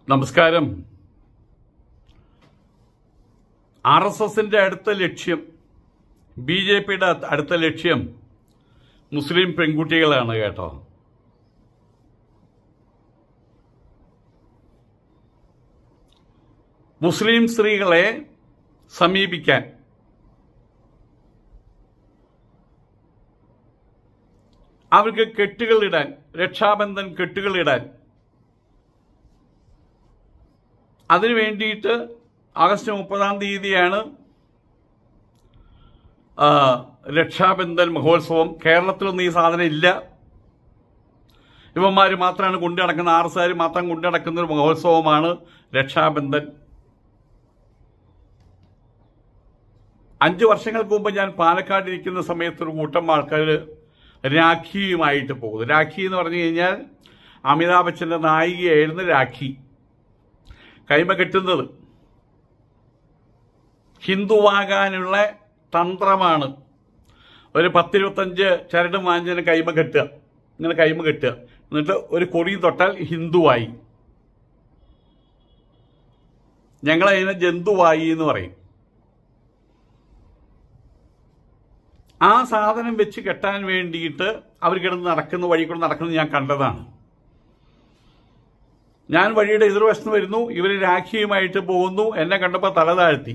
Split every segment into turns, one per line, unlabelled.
നമസ്കാരം R S എസിന്റെ അടുത്ത ലക്ഷ്യം ബി ജെ പിയുടെ അടുത്ത ലക്ഷ്യം മുസ്ലിം പെൺകുട്ടികളാണ് കേട്ടോ മുസ്ലിം സ്ത്രീകളെ സമീപിക്കാൻ അവർക്ക് കെട്ടുകളിടാൻ രക്ഷാബന്ധൻ കെട്ടുകളിടാൻ അതിനു വേണ്ടിയിട്ട് ആഗസ്റ്റ് മുപ്പതാം തീയതിയാണ് ആ, രക്ഷാബന്ധൻ മഹോത്സവം കേരളത്തിലൊന്നും ഈ സാധനം ഇല്ല ഇവന്മാർ മാത്രമാണ് കൊണ്ടു നടക്കുന്ന ആർ എസ് മാത്രം കൊണ്ടു നടക്കുന്ന ഒരു മഹോത്സവമാണ് രക്ഷാബന്ധൻ അഞ്ചു വർഷങ്ങൾക്ക് മുമ്പ് ഞാൻ പാലക്കാട് ഇരിക്കുന്ന സമയത്ത് ഒരു കൂട്ടം ആൾക്കാർ രാഖിയുമായിട്ട് പോകുന്നു രാഖി എന്ന് പറഞ്ഞു കഴിഞ്ഞാൽ അമിതാഭ് ബച്ചന്റെ നായികയായിരുന്നു രാഖി കൈമ കെട്ടുന്നത് ഹിന്ദുവാകാനുള്ള തന്ത്രമാണ് ഒരു പത്തിരുപത്തഞ്ച് ചരട് വാഞ്ചന കൈമ കെട്ടുക ഇങ്ങനെ കൈമ കെട്ടുക എന്നിട്ട് ഒരു കൊടി തൊട്ടാൽ ഹിന്ദുവായി ഞങ്ങൾ അതിനെ ജന്തുവായി എന്ന് പറയും ആ സാധനം വെച്ച് കെട്ടാൻ വേണ്ടിയിട്ട് അവർ കിടന്ന് നടക്കുന്ന വഴി കൂടെ നടക്കുന്നത് ഞാൻ കണ്ടതാണ് ഞാൻ വഴിയുടെ എതിർവശത്ത് വരുന്നു ഇവർ രാഖിയുമായിട്ട് പോകുന്നു എന്നെ കണ്ടപ്പോൾ തല താഴ്ത്തി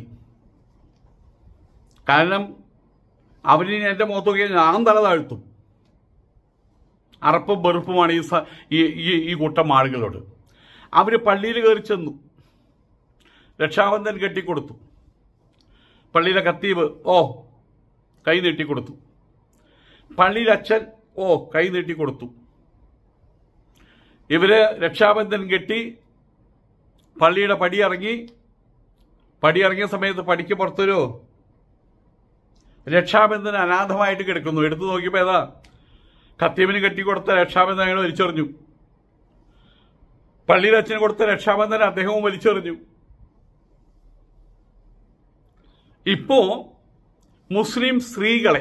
കാരണം അവരിനി എൻ്റെ മുഖത്ത് നോക്കിയാൽ ഞാൻ തല താഴ്ത്തും അറപ്പും വെറുപ്പുമാണ് ഈ സ- ഈ ഈ- ഈ കൂട്ടം ആളുകളോട് അവർ പള്ളിയിൽ കയറി ചെന്നു രക്ഷാബന്ധൻ കെട്ടിക്കൊടുത്തു പള്ളിയിലെ കത്തീവ് ഓ കൈ നീട്ടിക്കൊടുത്തു പള്ളിയിൽ അച്ഛൻ ഓ കൈ നീട്ടിക്കൊടുത്തു ഇവര് രക്ഷാബന്ധൻ കെട്ടി പള്ളിയുടെ പടി ഇറങ്ങി പടി ഇറങ്ങിയ സമയത്ത് പടിക്ക് പുറത്തൊരു രക്ഷാബന്ധൻ അനാഥമായിട്ട് കിടക്കുന്നു എടുത്തു നോക്കിയപ്പോ ഏതാ കത്തീവിന് കെട്ടിക്കൊടുത്ത രക്ഷാബന്ധൻ അയാൾ വലിച്ചെറിഞ്ഞു പള്ളിയിൽ അച്ഛന് കൊടുത്ത രക്ഷാബന്ധൻ അദ്ദേഹവും വലിച്ചെറിഞ്ഞു ഇപ്പോ മുസ്ലിം സ്ത്രീകളെ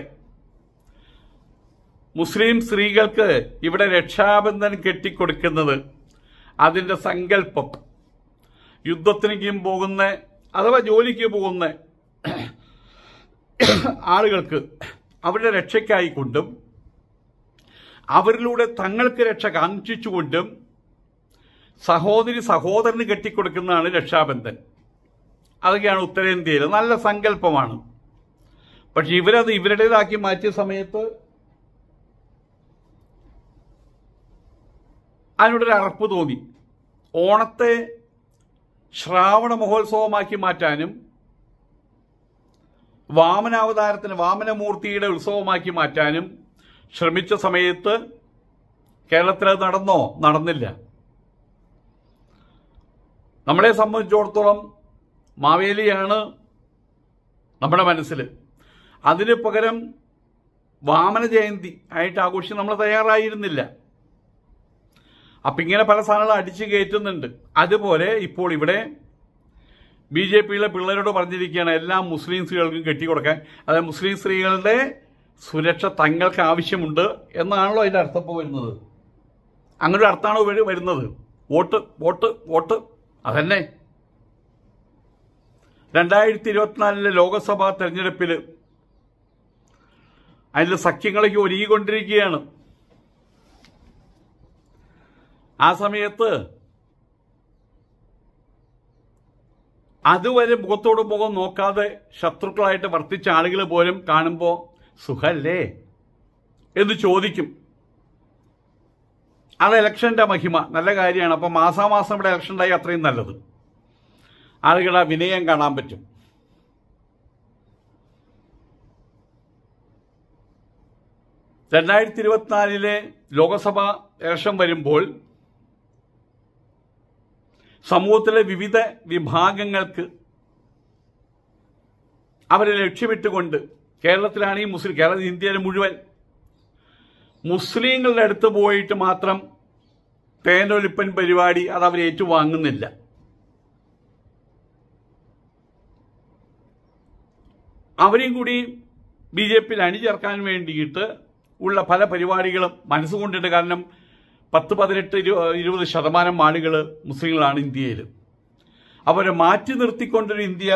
മുസ്ലിം സ്ത്രീകൾക്ക് ഇവിടെ രക്ഷാബന്ധൻ കെട്ടിക്കൊടുക്കുന്നത് അതിന്റെ സങ്കല്പം യുദ്ധത്തിനേക്കും പോകുന്ന അഥവാ ജോലിക്ക് പോകുന്ന ആളുകൾക്ക് അവരുടെ രക്ഷയ്ക്കായിക്കൊണ്ടും അവരിലൂടെ തങ്ങൾക്ക് രക്ഷ കാക്ഷിച്ചുകൊണ്ടും സഹോദരി സഹോദരന് കെട്ടിക്കൊടുക്കുന്നതാണ് രക്ഷാബന്ധൻ അതൊക്കെയാണ് ഉത്തരേന്ത്യയിൽ നല്ല സങ്കല്പമാണ് പക്ഷെ ഇവരത് ഇവരുടേതാക്കി മാറ്റിയ സമയത്ത് അതിനോടൊരു അറപ്പ് തോന്നി ഓണത്തെ ശ്രാവണ മഹോത്സവമാക്കി മാറ്റാനും വാമനാവതാരത്തിന് വാമനമൂർത്തിയുടെ ഉത്സവമാക്കി മാറ്റാനും ശ്രമിച്ച സമയത്ത് കേരളത്തിൽ അത് നടന്നോ നടന്നില്ല നമ്മളെ സംബന്ധിച്ചിടത്തോളം മാവേലിയാണ് നമ്മുടെ മനസ്സിൽ അതിന് പകരം വാമന ജയന്തി ആയിട്ട് ആഘോഷിച്ച് നമ്മൾ തയ്യാറായിരുന്നില്ല അപ്പം ഇങ്ങനെ പല സാധനങ്ങളും അടിച്ചു കയറ്റുന്നുണ്ട് അതുപോലെ ഇപ്പോൾ ഇവിടെ ബി ജെ പിയിലെ പിള്ളേരോട് പറഞ്ഞിരിക്കുകയാണ് എല്ലാ മുസ്ലിം സ്ത്രീകൾക്കും കെട്ടിക്കൊടുക്കാൻ അതായത് മുസ്ലിം സ്ത്രീകളുടെ സുരക്ഷ തങ്ങൾക്ക് ആവശ്യമുണ്ട് എന്നാണല്ലോ അതിന്റെ അർത്ഥം ഇപ്പോൾ വരുന്നത് അങ്ങനെ ഒരു അർത്ഥമാണോ ഇവര് വരുന്നത് വോട്ട് വോട്ട് വോട്ട് അതന്നെ രണ്ടായിരത്തി ഇരുപത്തിനാലിലെ ലോക്സഭാ തെരഞ്ഞെടുപ്പിൽ അതിൽ സഖ്യങ്ങളൊക്കെ ഒരുങ്ങിക്കൊണ്ടിരിക്കുകയാണ് ആ സമയത്ത് അതുവരെ മുഖത്തോട് മുഖം നോക്കാതെ ശത്രുക്കളായിട്ട് വർത്തിച്ച ആളുകൾ പോലും കാണുമ്പോൾ സുഖല്ലേ എന്ന് ചോദിക്കും അത് ഇലക്ഷന്റെ മഹിമ നല്ല കാര്യമാണ് അപ്പം മാസാമാസം ഇവിടെ ഇലക്ഷൻ ഉണ്ടായി അത്രയും നല്ലത് ആളുകളുടെ ആ വിനയം കാണാൻ പറ്റും രണ്ടായിരത്തി ഇരുപത്തിനാലിലെ ലോക്സഭാ ഇലക്ഷൻ വരുമ്പോൾ സമൂഹത്തിലെ വിവിധ വിഭാഗങ്ങൾക്ക് അവരെ ലക്ഷ്യമിട്ടുകൊണ്ട് കേരളത്തിലാണ് ഈ മുസ്ലിം കേരള ഇന്ത്യയിലെ മുഴുവൻ മുസ്ലിങ്ങളുടെ അടുത്ത് പോയിട്ട് മാത്രം തേനൊലിപ്പൻ പരിപാടി അത് അവർ ഏറ്റുവാങ്ങുന്നില്ല അവരെയും കൂടി ബി ജെ പിയിൽ അണിചേർക്കാൻ വേണ്ടിയിട്ട് ഉള്ള പല പരിപാടികളും മനസ്സുകൊണ്ടിട്ട് കാരണം പത്ത് പതിനെട്ട് ഇരു ഇരുപത് ശതമാനം ആളുകൾ മുസ്ലിങ്ങളാണ് ഇന്ത്യയിൽ അവരെ മാറ്റി നിർത്തിക്കൊണ്ടൊരു ഇന്ത്യ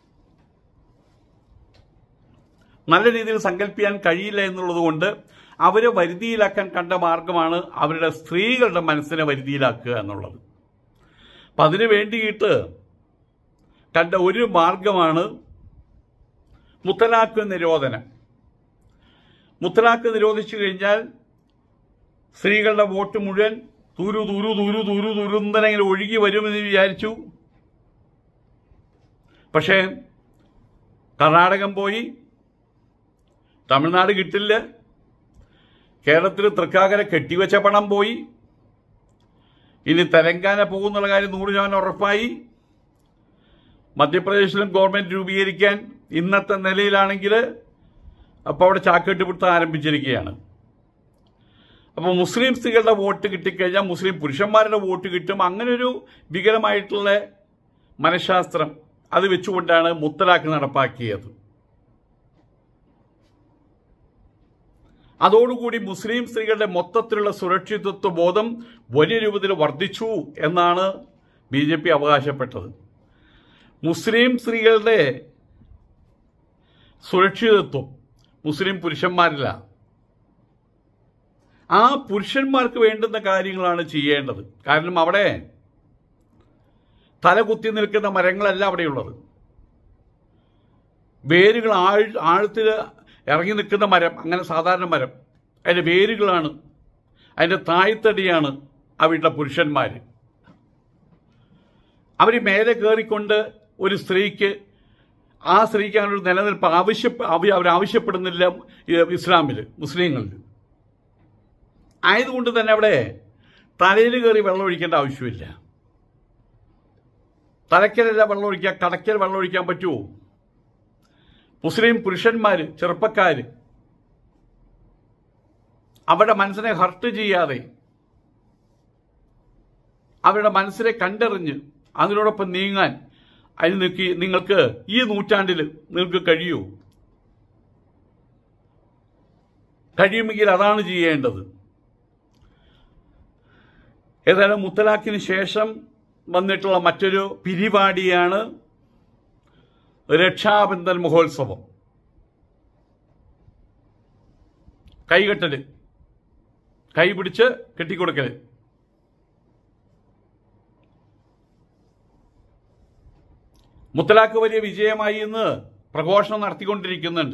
നല്ല രീതിയിൽ സങ്കല്പിക്കാൻ കഴിയില്ല എന്നുള്ളത് കൊണ്ട് അവരെ വരുതിയിലാക്കാൻ കണ്ട മാർഗമാണ് അവരുടെ സ്ത്രീകളുടെ മനസ്സിനെ വരുതിയിലാക്കുക എന്നുള്ളത് അപ്പം അതിനു വേണ്ടിയിട്ട് കണ്ട ഒരു മാർഗമാണ് മുത്തലാഖ് നിരോധനം മുത്തലാഖ് നിരോധിച്ചു കഴിഞ്ഞാൽ സ്ത്രീകളുടെ വോട്ട് മുഴുവൻ തൂരു തൂരു തൂരു തൂരു തുരുന്തനെങ്കിലും ഒഴുകി വരുമെന്ന് വിചാരിച്ചു പക്ഷേ കർണാടകം പോയി തമിഴ്നാട് കിട്ടില്ല കേരളത്തിൽ തൃക്കാക്കര കെട്ടിവെച്ച പണം പോയി ഇനി തെലങ്കാന പോകുന്നുള്ള കാര്യം നൂറ് ശതമാനം ഉറപ്പായി മധ്യപ്രദേശിലും ഗവൺമെന്റ് രൂപീകരിക്കാൻ ഇന്നത്തെ നിലയിലാണെങ്കിൽ അപ്പോൾ അവിടെ ചാക്കെട്ട് പിടുത്തം ആരംഭിച്ചിരിക്കുകയാണ് അപ്പോൾ മുസ്ലിം സ്ത്രീകളുടെ വോട്ട് കിട്ടിക്കഴിഞ്ഞാൽ മുസ്ലിം പുരുഷന്മാരുടെ വോട്ട് കിട്ടും അങ്ങനെ ഒരു വികലമായിട്ടുള്ള മനഃശാസ്ത്രം അത് വെച്ചുകൊണ്ടാണ് മുത്തലാഖ് നടപ്പാക്കിയത് അതോടുകൂടി മുസ്ലിം സ്ത്രീകളുടെ മൊത്തത്തിലുള്ള സുരക്ഷിതത്വ ബോധം വലിയ രൂപത്തിൽ വർദ്ധിച്ചു എന്നാണ് ബി ജെ പി അവകാശപ്പെട്ടത് മുസ്ലിം സ്ത്രീകളുടെ സുരക്ഷിതത്വം മുസ്ലിം പുരുഷന്മാരില്ല ആ പുരുഷന്മാർക്ക് വേണ്ടുന്ന കാര്യങ്ങളാണ് ചെയ്യേണ്ടത് കാരണം അവിടെ തല കുത്തി നിൽക്കുന്ന മരങ്ങളല്ല അവിടെയുള്ളത് വേരുകൾ ആഴ് ആഴത്തിൽ ഇറങ്ങി നിൽക്കുന്ന മരം അങ്ങനെ സാധാരണ മരം അതിൻ്റെ വേരുകളാണ് അതിൻ്റെ തായ്തടിയാണ് അവരുടെ പുരുഷന്മാർ അവർ മേലെ കയറിക്കൊണ്ട് ഒരു സ്ത്രീക്ക് ആ സ്ത്രീക്ക് അങ്ങനെ ഒരു നിലനിൽപ്പ് ആവശ്യ അവർ ആവശ്യപ്പെടുന്നില്ല ഇസ്ലാമിൽ മുസ്ലിങ്ങളിൽ ആയതുകൊണ്ട് തന്നെ അവിടെ തലയിൽ കയറി വെള്ളം ഒഴിക്കേണ്ട ആവശ്യമില്ല തലയ്ക്കലല്ല വെള്ളം ഒഴിക്കുക കടയ്ക്കൽ വെള്ളം ഒഴിക്കാൻ പറ്റുമോ മുസ്ലിം പുരുഷന്മാർ ചെറുപ്പക്കാർ അവരുടെ മനസ്സിനെ ഹർട്ട് ചെയ്യാതെ അവരുടെ മനസ്സിനെ കണ്ടറിഞ്ഞ് അതിനോടൊപ്പം നീങ്ങാൻ അതിന് നിൽക്കി നിങ്ങൾക്ക് ഈ നൂറ്റാണ്ടിൽ നിങ്ങൾക്ക് കഴിയൂ കഴിയുമെങ്കിൽ അതാണ് ചെയ്യേണ്ടത് ഏതായാലും മുത്തലാഖിന് ശേഷം വന്നിട്ടുള്ള മറ്റൊരു പിരിപാടിയാണ് രക്ഷാബന്ധൻ മഹോത്സവം കൈകെട്ടല് കൈ പിടിച്ച് കെട്ടിക്കൊടുക്കല് മുത്തലാഖ് വലിയ വിജയമായി എന്ന് പ്രഘോഷണം നടത്തിക്കൊണ്ടിരിക്കുന്നുണ്ട്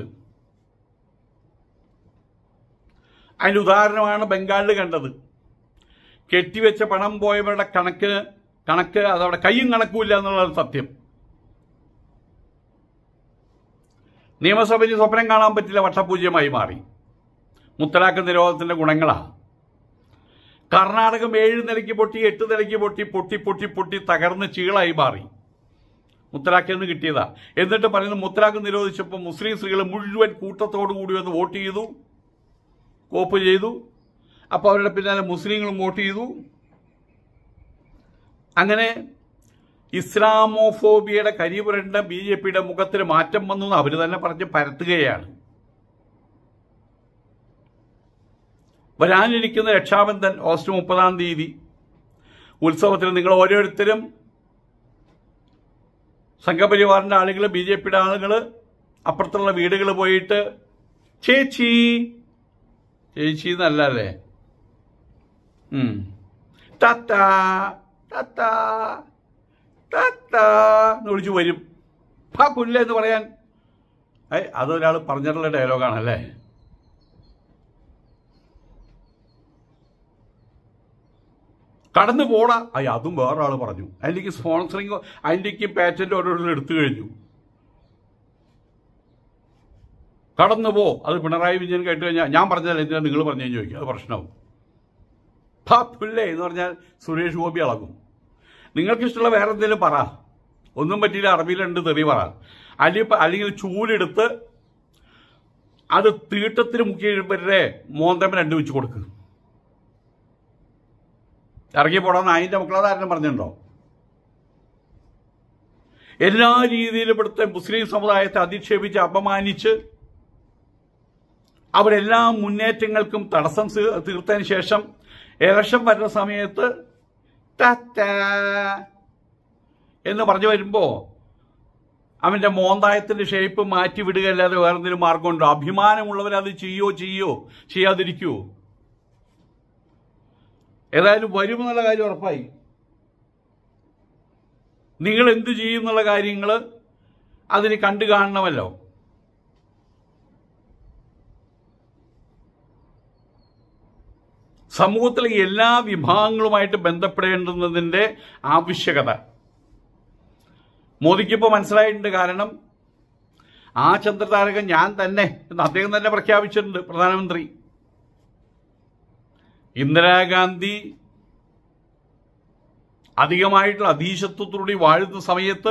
അതിൻ്റെ ഉദാഹരണമാണ് ബംഗാളിൽ കണ്ടത് കെട്ടിവെച്ച പണം പോയവരുടെ കണക്ക് കണക്ക് അതവിടെ കയ്യും കണക്കുമില്ല എന്നുള്ളത് സത്യം നിയമസഭയിൽ സ്വപ്നം കാണാൻ പറ്റില്ല വട്ടപൂജ്യമായി മാറി മുത്തലാഖ് നിരോധനത്തിന്റെ ഗുണങ്ങളാ കർണാടകം ഏഴ് നിലയ്ക്ക് പൊട്ടി എട്ട് നിലയ്ക്ക് പൊട്ടി പൊട്ടി പൊട്ടി പൊട്ടി തകർന്ന് ചീളായി മാറി മുത്തലാഖിൽ നിന്ന് കിട്ടിയതാ എന്നിട്ട് പറയുന്നത് മുത്തലാഖ് നിരോധിച്ചപ്പോൾ മുസ്ലിം സ്ത്രീകൾ മുഴുവൻ കൂട്ടത്തോടു കൂടി വന്ന് വോട്ട് ചെയ്തു കോപ്പ് ചെയ്തു അപ്പോൾ അവരുടെ പിന്നാലെ മുസ്ലിങ്ങളും വോട്ട് ചെയ്തു അങ്ങനെ ഇസ്ലാമോഫോബിയയുടെ കരിപുരണ്ട ബി ജെ പിയുടെ മുഖത്തിന് മാറ്റം വന്നു എന്ന് അവർ തന്നെ പറഞ്ഞ് പരത്തുകയാണ് വരാനിരിക്കുന്ന രക്ഷാബന്ധൻ ഓഗസ്റ്റ് മുപ്പതാം തീയതി ഉത്സവത്തിൽ നിങ്ങൾ ഓരോരുത്തരും സംഘപരിവാറിന്റെ ആളുകൾ ബി ജെ പിയുടെ ആളുകൾ അപ്പുറത്തുള്ള വീടുകൾ പോയിട്ട് ചേച്ചി ചേച്ചി എന്നല്ല അല്ലേ ഉം. താത്ത താത്ത താത്ത എന്ന് വിളിച്ചു വരും പാ പുല്ല എന്ന് പറയാൻ ഏ അതൊരാൾ പറഞ്ഞിട്ടുള്ള ഡയലോഗാണല്ലേ കടന്നു പോടാ അയ്യ അതും വേറെ ആൾ പറഞ്ഞു അതിലേക്ക് സ്പോൺസറിങ് അതിലേക്ക് പാറ്റന്റ് ഓരോരുത്തർ എടുത്തു കഴിഞ്ഞു കടന്നു പോ അത് പിണറായി വിജയൻ കേട്ട് കഴിഞ്ഞാൽ ഞാൻ പറഞ്ഞാൽ എന്തിനാ നിങ്ങൾ പറഞ്ഞു ചോദിക്കും അത് പ്രശ്നമാവും ഭാ പുല്ലേ എന്ന് പറഞ്ഞാൽ സുരേഷ് ഗോപി അളകും നിങ്ങൾക്കിഷ്ടമുള്ള വേറെ എന്തെങ്കിലും പറ ഒന്നും പറ്റിയില്ല അറബിയിലുണ്ട് തെറി പറ അല്ലെങ്കിൽ അല്ലെങ്കിൽ ചൂലെടുത്ത് അത് തീട്ടത്തിന് മുക്കിയവരുടെ മോന്തമ്മ രണ്ട് വെച്ച് കൊടുക്കുക ഇറങ്ങി പോടാന്ന് അതിന്റെ മക്കളതാരണം പറഞ്ഞിട്ടുണ്ടോ എല്ലാ രീതിയിലും ഇവിടുത്തെ മുസ്ലിം സമുദായത്തെ അധിക്ഷേപിച്ച് അപമാനിച്ച് അവരെല്ലാ മുന്നേറ്റങ്ങൾക്കും തടസ്സം സീ- തീർത്തതിന് ശേഷം ഇലക്ഷൻ വരുന്ന സമയത്ത് ടാറ്റാ എന്ന് പറഞ്ഞു വരുമ്പോൾ അവന്റെ മോന്തായത്തിന്റെ ഷേപ്പ് മാറ്റി വിടുകയല്ലാതെ വേറെ എന്തെങ്കിലും മാർഗമുണ്ടോ അഭിമാനമുള്ളവർ അത് ചെയ്യോ ചെയ്യോ ചെയ്യാതിരിക്കുവോ ഏതായാലും വരുമെന്നുള്ള കാര്യം ഉറപ്പായി നിങ്ങൾ എന്തു ചെയ്യും എന്നുള്ള കാര്യങ്ങൾ അതിന് കണ്ടു കാണണമല്ലോ സമൂഹത്തിലെ എല്ലാ വിഭാഗങ്ങളുമായിട്ട് ബന്ധപ്പെടേണ്ടുന്നതിന്റെ ആവശ്യകത മോദിക്കിപ്പോൾ മനസ്സിലായിട്ടുണ്ട് കാരണം ആ ചന്ദ്രതാരകൻ ഞാൻ തന്നെ എന്ന് അദ്ദേഹം തന്നെ പ്രഖ്യാപിച്ചിട്ടുണ്ട് പ്രധാനമന്ത്രി ഇന്ദിരാഗാന്ധി അധികമായിട്ടുള്ള അധീശത്വത്തോടുകൂടി വാഴുന്ന സമയത്ത്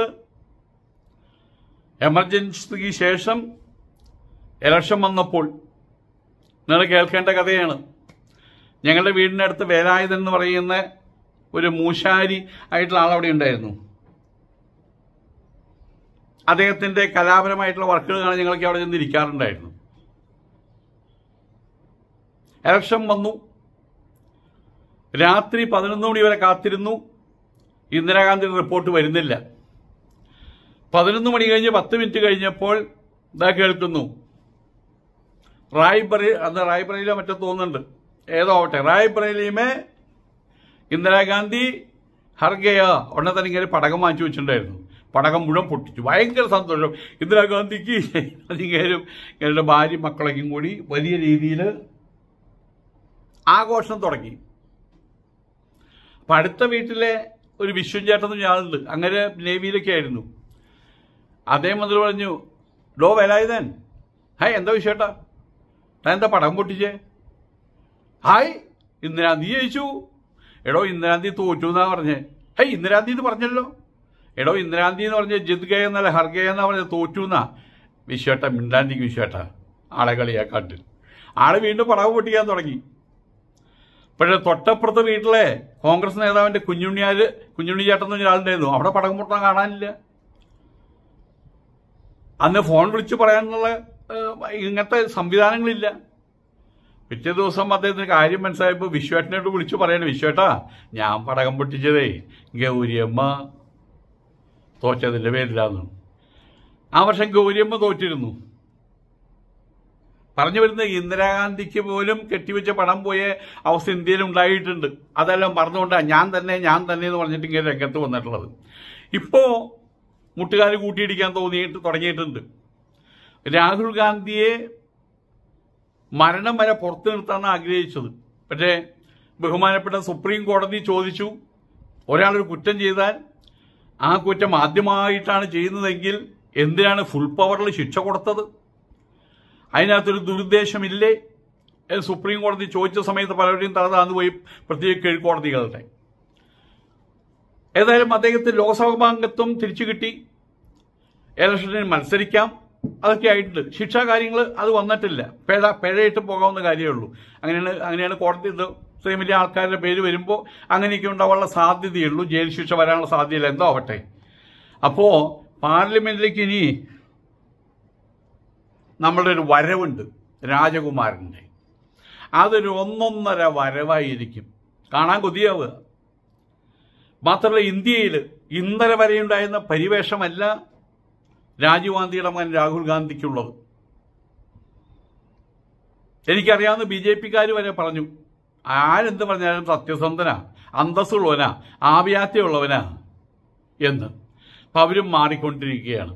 എമർജൻസിക്ക് ശേഷം ഇലക്ഷൻ വന്നപ്പോൾ നിങ്ങൾ കേൾക്കേണ്ട കഥയാണ് ഞങ്ങളുടെ വീടിൻ്റെ അടുത്ത് വേലായുധൻ എന്ന് പറയുന്ന ഒരു മൂശാരി ആയിട്ടുള്ള ആളവിടെ ഉണ്ടായിരുന്നു അദ്ദേഹത്തിന്റെ കലാപരമായിട്ടുള്ള വർക്കുകൾ കാണാൻ ഞങ്ങൾക്ക് അവിടെ ചെന്ന് ഇരിക്കാറുണ്ടായിരുന്നു ഇലക്ഷൻ വന്നു രാത്രി പതിനൊന്ന് മണി വരെ കാത്തിരുന്നു ഇന്ദിരാഗാന്ധിയുടെ റിപ്പോർട്ട് വരുന്നില്ല പതിനൊന്ന് മണി കഴിഞ്ഞ് പത്ത് മിനിറ്റ് കഴിഞ്ഞപ്പോൾ ഇതാ കേൾക്കുന്നു റായ്ബറി അന്ന് റായ്ബറയിലോ മറ്റോ തോന്നുന്നുണ്ട് ഏതോ ആവട്ടെ റായ്ബറയിലുമേ ഇന്ദിരാഗാന്ധി ഹർഗയ ഉടനെ തന്നെ ഇങ്ങനെ പടകം വാങ്ങിച്ചു വെച്ചിട്ടുണ്ടായിരുന്നു പടകം മുഴുവൻ പൊട്ടിച്ചു ഭയങ്കര സന്തോഷം ഇന്ദിരാഗാന്ധിക്ക് അതിങ്ങേരും ഇവരുടെ ഭാര്യ മക്കളൊക്കെയും കൂടി വലിയ രീതിയിൽ ആഘോഷം തുടങ്ങി അപ്പം അടുത്ത വീട്ടിലെ ഒരു വിശ്വൻ ചേട്ടൻ എന്ന് ആളുണ്ട് അങ്ങനെ നേവിയിലൊക്കെ ആയിരുന്നു അദ്ദേഹം വന്നിട്ട് പറഞ്ഞു ഡോ വേലായുധൻ ഹായ് എന്താ വിഷയട്ടാ താൻ എന്താ പടം പൊട്ടിച്ചേ ഹായ് ഇന്ദിരാന്തി ജയിച്ചു എടോ ഇന്ദിരാന്തി തോറ്റു എന്നാ പറഞ്ഞേ ഹൈ ഇന്ദിരാന്തി എന്ന് പറഞ്ഞല്ലോ എടോ ഇന്ദിരാന്തി എന്ന് പറഞ്ഞ ജിദ്ഗയ എന്നല്ല ഹർഗയ എന്നാ പറഞ്ഞത് തോറ്റു എന്നാ വിശ്വേട്ട മിണ്ടാന്തിക്ക് വിശ്വേട്ട ആളെ കളിയാക്കാട്ട് ആള് വീണ്ടും പടവ് പൊട്ടിക്കാൻ തുടങ്ങി പക്ഷേ തൊട്ടപ്പുറത്തെ വീട്ടിലെ കോൺഗ്രസ് നേതാവിന്റെ കുഞ്ഞുണ്ണിയാല് കുഞ്ഞുണ്ണി ചേട്ടൻ എന്ന് പറഞ്ഞ ആളുണ്ടായിരുന്നു അവിടെ പടക്കം പൊട്ടാൻ കാണാനില്ല അന്ന് ഫോൺ വിളിച്ച് പറയാനുള്ള ഏഹ്, ഇങ്ങനത്തെ സംവിധാനങ്ങളില്ല പിറ്റേ ദിവസം അദ്ദേഹത്തിന് കാര്യം മനസ്സിലായപ്പോൾ വിശ്വേട്ടനോട് വിളിച്ചു പറയണേ വിശ്വേട്ടാ ഞാൻ പടകം പൊട്ടിച്ചതേ ഗൗരിയമ്മ തോറ്റതിന്റെ പേരിലാന്ന് ആ വർഷം ഗൗരിയമ്മ തോറ്റിരുന്നു പറഞ്ഞു വരുന്ന ഇന്ദിരാഗാന്ധിക്ക് പോലും കെട്ടിവെച്ച പണം പോയ അവസ്ഥ ഇന്ത്യയിൽ ഉണ്ടായിട്ടുണ്ട് അതെല്ലാം പറഞ്ഞുകൊണ്ടാണ് ഞാൻ തന്നെ ഞാൻ തന്നെ എന്ന് പറഞ്ഞിട്ട് ഇങ്ങനെ രംഗത്ത് വന്നിട്ടുള്ളത് ഇപ്പോ മുട്ടുകാർ കൂട്ടിയിടിക്കാൻ തോന്നിയിട്ട് തുടങ്ങിയിട്ടുണ്ട് രാഹുൽ ഗാന്ധിയെ മരണം വരെ പുറത്തു നിർത്താനാണ് ആഗ്രഹിച്ചത് പക്ഷേ ബഹുമാനപ്പെട്ട സുപ്രീം കോടതി ചോദിച്ചു ഒരാളൊരു കുറ്റം ചെയ്താൽ ആ കുറ്റം ആദ്യമായിട്ടാണ് ചെയ്യുന്നതെങ്കിൽ എന്തിനാണ് ഫുൾ പവറിൽ ശിക്ഷ കൊടുത്തത് അതിനകത്തൊരു ദുരുദ്ദേശമില്ലേ എന്ന് സുപ്രീം കോടതി ചോദിച്ച സമയത്ത് പലരുടെയും തല താന്നു പോയി പ്രത്യേക കീഴ്ക്കോടതികളുടെ ഏതായാലും അദ്ദേഹത്തിന് ലോക്സഭാംഗത്വം തിരിച്ചു കിട്ടി ഇലക്ഷനിൽ മത്സരിക്കാം അതൊക്കെ ആയിട്ടുണ്ട് ശിക്ഷാ കാര്യങ്ങൾ അത് വന്നിട്ടില്ല പിഴ പിഴയിട്ട് പോകാവുന്ന കാര്യമേ ഉള്ളൂ അങ്ങനെയാണ് അങ്ങനെയാണ് കോടതി ഇത് ഇത്രയും വലിയ ആൾക്കാരുടെ പേര് വരുമ്പോൾ അങ്ങനെയൊക്കെ ഉണ്ടാവാനുള്ള സാധ്യതയുള്ളൂ ജയിൽ ശിക്ഷ വരാനുള്ള സാധ്യതയില്ല എന്തോ ആവട്ടെ അപ്പോൾ പാർലമെന്റിലേക്ക് ഇനി നമ്മളുടെ ഒരു വരവുണ്ട് രാജകുമാരൻ്റെ അതൊരു ഒന്നൊന്നര വരവായിരിക്കും കാണാൻ കൊതിയാവുക മാത്രമല്ല ഇന്ത്യയിൽ ഇന്നലെ വരെയുണ്ടായിരുന്ന പരിവേഷമല്ല രാജീവ് ഗാന്ധിയുടെ മകൻ രാഹുൽ ഗാന്ധിക്കുള്ളത് എനിക്കറിയാവുന്ന ബി ജെ പിക്കാർ വരെ പറഞ്ഞു ആരെന്ത് പറഞ്ഞാലും സത്യസന്ധനാ അന്തസ്സുള്ളവനാ ആവ്യാത്യമുള്ളവനാ എന്ന് അപ്പം അവരും മാറിക്കൊണ്ടിരിക്കുകയാണ്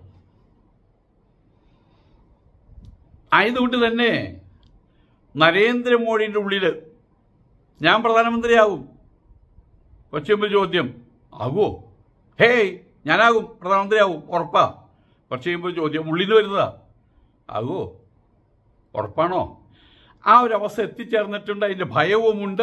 ആയതുകൊണ്ട് തന്നെ നരേന്ദ്രമോദിയുടെ ഉള്ളിൽ ഞാൻ പ്രധാനമന്ത്രിയാകും കുറച്ച് മുമ്പ് ചോദ്യം ആകുമോ ഹേയ് ഞാനാകും പ്രധാനമന്ത്രിയാകും ഉറപ്പാ കുറച്ച് കഴിയുമ്പോൾ ചോദ്യം ഉള്ളിൽ നിന്ന് വരുന്നതാ ആകുമോ ഉറപ്പാണോ ആ ഒരു അവസ്ഥ എത്തിച്ചേർന്നിട്ടുണ്ട് അതിന്റെ ഭയവുമുണ്ട്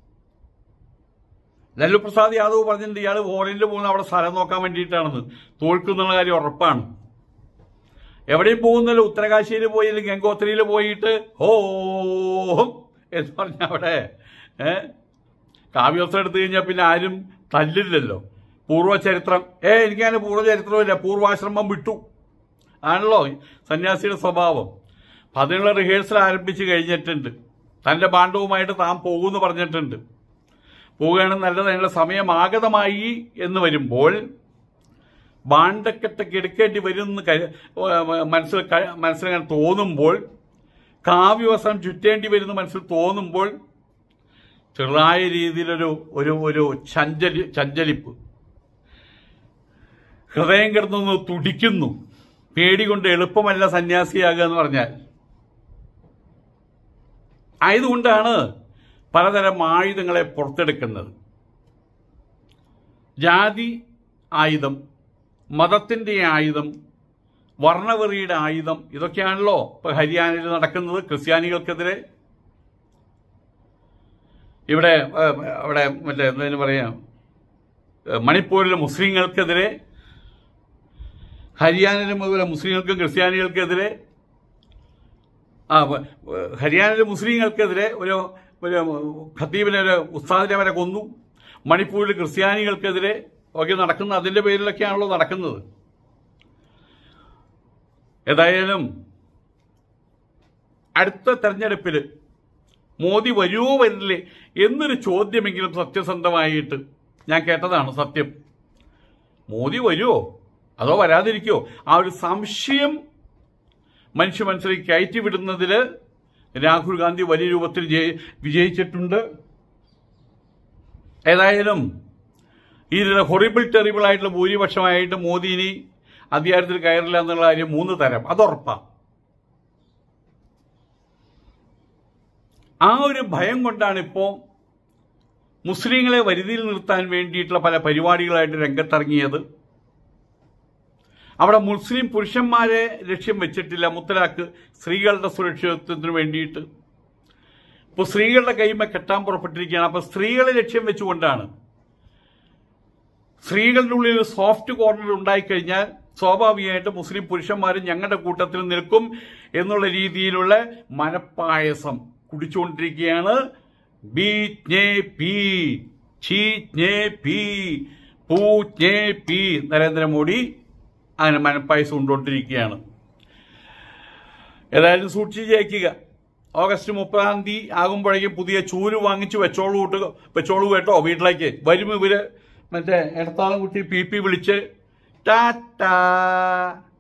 ലല്ലു പ്രസാദ് യാദവ് പറഞ്ഞിട്ടുണ്ട് ഇയാൾ ഫോറിനിൽ പോകുന്ന അവിടെ സ്ഥലം നോക്കാൻ വേണ്ടിയിട്ടാണെന്ന് തോൽക്കുന്നുള്ള കാര്യം ഉറപ്പാണ് എവിടെയും പോകുന്നല്ലോ ഉത്തരകാശിയിൽ പോയി അല്ലെങ്കിൽ ഗംഗോത്രിയിൽ പോയിട്ട് ഹോം എന്ന് പറഞ്ഞ അവിടെ ഏ കാവ്യോത്സവം എടുത്തു കഴിഞ്ഞാൽ പിന്നെ ആരും തല്ലില്ലല്ലോ പൂർവ്വചരിത്രം ഏ എനിക്കങ്ങനെ പൂർവ്വചരിത്രമില്ല പൂർവാശ്രമം വിട്ടു ആണല്ലോ സന്യാസിയുടെ സ്വഭാവം അപ്പം അതിനുള്ള റിഹേഴ്സൽ ആരംഭിച്ച് കഴിഞ്ഞിട്ടുണ്ട് തന്റെ ബാണ്ഡവുമായിട്ട് താൻ പോകുമെന്ന് പറഞ്ഞിട്ടുണ്ട് പോവുകയാണ് നല്ലത് അതിനുള്ള സമയം ആഗതമായി എന്ന് വരുമ്പോൾ ബാണ്ടക്കെട്ടൊക്കെ എടുക്കേണ്ടി വരും എന്ന് കരു- ഏഹ് മനസ്സിൽ ക- മനസ്സിലങ്ങനെ തോന്നുമ്പോൾ കാവ്യവസം ചുറ്റേണ്ടി വരുന്ന മനസ്സിൽ തോന്നുമ്പോൾ ചെറുതായ രീതിയിലൊരു ഒരു ഒരു ചഞ്ചലി ചഞ്ചലിപ്പ് ഹൃദയം കിടന്നൊന്ന് തുടിക്കുന്നു പേടി കൊണ്ട് എളുപ്പമല്ല സന്യാസിയാകുക എന്ന് പറഞ്ഞാൽ ആയതുകൊണ്ടാണ് പലതരം ആയുധങ്ങളെ പുറത്തെടുക്കുന്നത് ജാതി ആയുധം മതത്തിന്റെ ആയുധം വർണ്ണവെറിയുടെ ആയുധം ഇതൊക്കെയാണല്ലോ ഇപ്പൊ ഹരിയാനയിൽ നടക്കുന്നത് ക്രിസ്ത്യാനികൾക്കെതിരെ ഇവിടെ ഏഹ്, അവിടെ മറ്റേ എന്തിനു പറയാം ഏഹ്, മണിപ്പൂരിലെ മുസ്ലിങ്ങൾക്കെതിരെ ഹരിയാനയിലെ മുതലെ മുസ്ലിങ്ങൾക്കും ക്രിസ്ത്യാനികൾക്കെതിരെ ആ വ- വ- ഹരിയാനയിലെ മുസ്ലിങ്ങൾക്കെതിരെ ഒരു ഒരു ഖത്തീബിനെ ഒരു ഉസ്താദിനെ വരെ കൊന്നു മണിപ്പൂരിൽ ക്രിസ്ത്യാനികൾക്കെതിരെ ഒക്കെ നടക്കുന്ന അതിന്റെ പേരിലൊക്കെയാണല്ലോ നടക്കുന്നത് ഏതായാലും അടുത്ത തെരഞ്ഞെടുപ്പിൽ മോദി വരുമോ വരില്ലേ എന്നൊരു ചോദ്യമെങ്കിലും സത്യസന്ധമായിട്ട് ഞാൻ കേട്ടതാണ് സത്യം മോദി വരുമോ അതോ വരാതിരിക്കോ ആ ഒരു സംശയം മനുഷ്യ മനസ്സിലേക്ക് കയറ്റി വിടുന്നതിൽ രാഹുൽ ഗാന്ധി വലിയ രൂപത്തിൽ ജയി- വിജയിച്ചിട്ടുണ്ട് ഏതായാലും ഇതിൽ ഹൊറിബിൾ ടെറിബിൾ ആയിട്ടുള്ള ഭൂരിപക്ഷമായിട്ട് മോദി ഇനി അധികാരത്തിൽ കയറില്ല എന്നുള്ള കാര്യം മൂന്ന് തരം അതുറപ്പാണ് ആ ഒരു ഭയം കൊണ്ടാണ് ഇപ്പോൾ മുസ്ലിങ്ങളെ വരുതിയിൽ നിർത്താൻ വേണ്ടിയിട്ടുള്ള പല പരിപാടികളായിട്ട് രംഗത്തിറങ്ങിയത് അവിടെ മുസ്ലിം പുരുഷന്മാരെ ലക്ഷ്യം വെച്ചിട്ടില്ല മുത്തലാക്ക് സ്ത്രീകളുടെ സുരക്ഷിതത്വത്തിന് വേണ്ടിയിട്ട് ഇപ്പോൾ സ്ത്രീകളുടെ കൈമ കെട്ടാൻ പുറപ്പെട്ടിരിക്കുകയാണ് അപ്പോൾ സ്ത്രീകളെ ലക്ഷ്യം വെച്ചുകൊണ്ടാണ് സ്ത്രീകളുടെ ഉള്ളിൽ ഒരു സോഫ്റ്റ് കോർണർ ഉണ്ടായിക്കഴിഞ്ഞാൽ സ്വാഭാവികമായിട്ട് മുസ്ലിം പുരുഷന്മാരും ഞങ്ങളുടെ കൂട്ടത്തിൽ നിൽക്കും എന്നുള്ള രീതിയിലുള്ള മനപ്പായസം കുടിച്ചുകൊണ്ടിരിക്കുകയാണ് ബി ജ്ഞേ പി ഛീ ജ്ഞേ പി പൂ ജ്ഞേ പി നരേന്ദ്രമോദി അങ്ങനെ മനപ്പായസം കൊണ്ടുകൊണ്ടിരിക്കുകയാണ് ഏതായാലും സൂക്ഷിച്ച് ജയിക്കുക ഓഗസ്റ്റ് മുപ്പതാം തീയതി ആകുമ്പോഴേക്കും പുതിയ ചൂര് വാങ്ങിച്ച് വെച്ചോളൂ കൂട്ട് വെച്ചോളൂ കേട്ടോ വീട്ടിലേക്ക് വരും ഇവര് മറ്റേ ഇടത്താളം കുട്ടി പി പി വിളിച്ച് ടാറ്റാ